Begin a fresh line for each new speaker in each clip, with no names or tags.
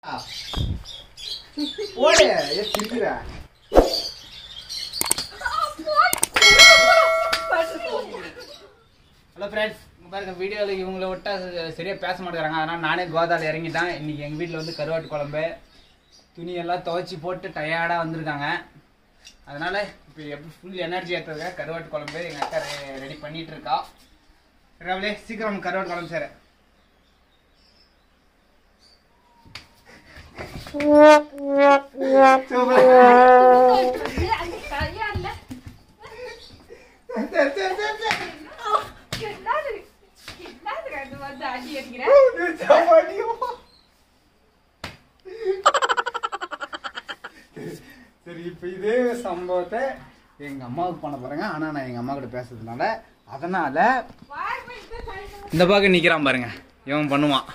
ஓடு ஏ சிரிக்கிற hello friends பாருங்க வீடியோவில் இவங்களை விட்டா சரியாக பேச மாட்டேங்கிறாங்க அதனால் நானே கோதாவில் இறங்கிட்டேன் இன்றைக்கி எங்கள் வீட்டில் வந்து கருவாட்டு குழம்பு துணியெல்லாம் துவைச்சி போட்டு டயர்டாக வந்திருக்காங்க அதனால் இப்போ எப்படி ஃபுல் எனர்ஜி ஏற்றுறதுக்காக கருவாட்டு குழம்பு எங்கள் அக்கா ரெடி பண்ணிகிட்டு இருக்கா ராவிலே சீக்கிரம் கருவாட்டு குழம்பு சார் சரி இப்போ இதே சம்பவத்தை எங்க அம்மாவுக்கு பண்ண போறேங்க ஆனா நான் எங்க அம்மா கிட்ட பேசுறதுனால அதனால இந்த பக்கம் நிக்கிறான் பாருங்க இவன் பண்ணுவான்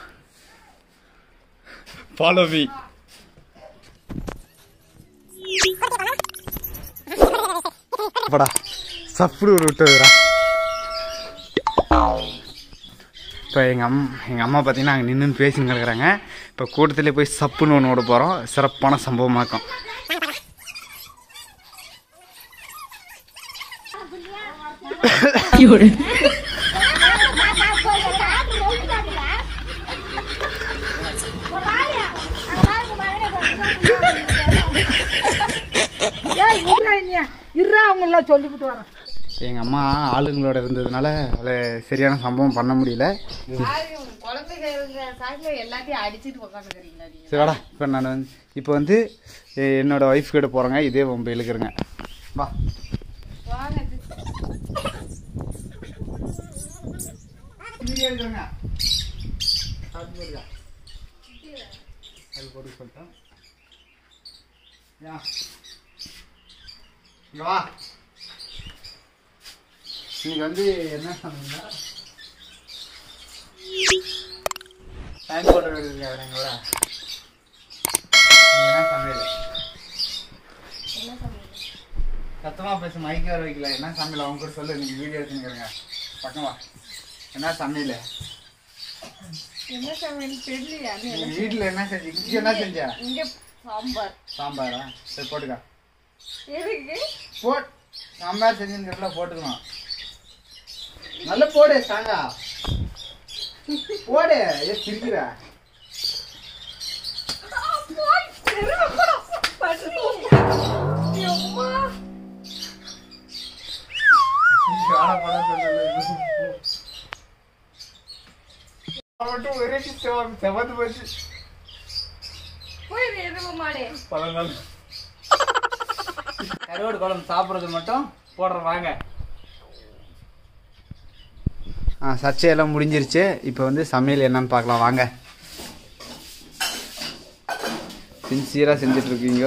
ஃபாலோ மீ படா சப்புடு ஒரு விட்டதுடா இப்போ எங்கள் அம் எங்கள் அம்மா பார்த்தீங்கன்னா அங்கே நின்று பேசின்னு கிடக்குறாங்க இப்போ கூட்டத்திலே போய் சப்புன்னு ஒன்று ஓட போகிறோம் சிறப்பான சம்பவமாக்கும்
இருறா அவங்க எல்லாம் சொல்லிவிட்டு வரேன்
எங்கள் அம்மா ஆளுங்களோட இருந்ததுனால அதில் சரியான சம்பவம் பண்ண முடியல
குழந்தைங்க சாக்கில் எல்லாத்தையும் அடிச்சுட்டு உட்காந்துக்கிறீங்களா நீங்க
சரி வாடா இப்போ நான் வந்து இப்போ வந்து எ- என்னோட ஒய்ஃப் கிட்ட போகிறேங்க இதே ரொம்ப இழுக்கிறேங்க வா
வாங்க
வீடியோ எடுக்கிறேங்க அது போடுங்க அது போட்டு சொல்லிட்டேன் யா இங்க வா இன்னைக்கு வந்து என்ன சொன்னீங்கன்னா டைம் போட்டு இருக்காங்களா நீங்க என்ன சமையல் சத்தமா பேச மைக்கு வர வைக்கல என்ன சமையல் அவங்க கூட சொல்லு நீங்க வீடியோ எடுத்துக்கிறேங்க பக்கம் வா என்ன சமையல்
என்ன சமையல் தெரியலையா
நீ வீட்டுல என்ன செஞ்ச இங்க என்ன செஞ்ச
இங்க சாம்பார்
சாம்பாரா சரி போட்டுக்க
எதுக்கு
போட் சாம்பார் செஞ்சுருக்கிறதுல போட்டுக்கலாம் நல்ல போடு சாங்கா போடு ஏ சிரிக்கிற செவந்து போச்சு பல நாள் கருவாடு குழம்பு சாப்பிட்றது மட்டும் போடுறோம் வாங்க ஆ சர்ச்சையெல்லாம் முடிஞ்சிருச்சு இப்போ வந்து சமையல் என்னன்னு பார்க்கலாம் வாங்க சின்சியராக செஞ்சுட்டு இருக்கீங்க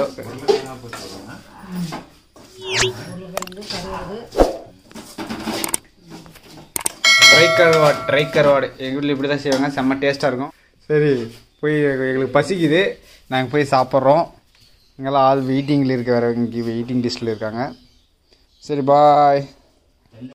ட்ரை கருவாடு ட்ரை கருவாடு எங்கள் வீட்டில் இப்படி தான் செய்வாங்க செம்ம டேஸ்ட்டாக இருக்கும் சரி போய் எங்களுக்கு பசிக்குது நாங்கள் போய் சாப்பிட்றோம் இங்கெல்லாம் ஆள் வெயிட்டிங்கில் இருக்க வேறு இங்கே வெயிட்டிங் லிஸ்ட்டில் இருக்காங்க சரி பாய்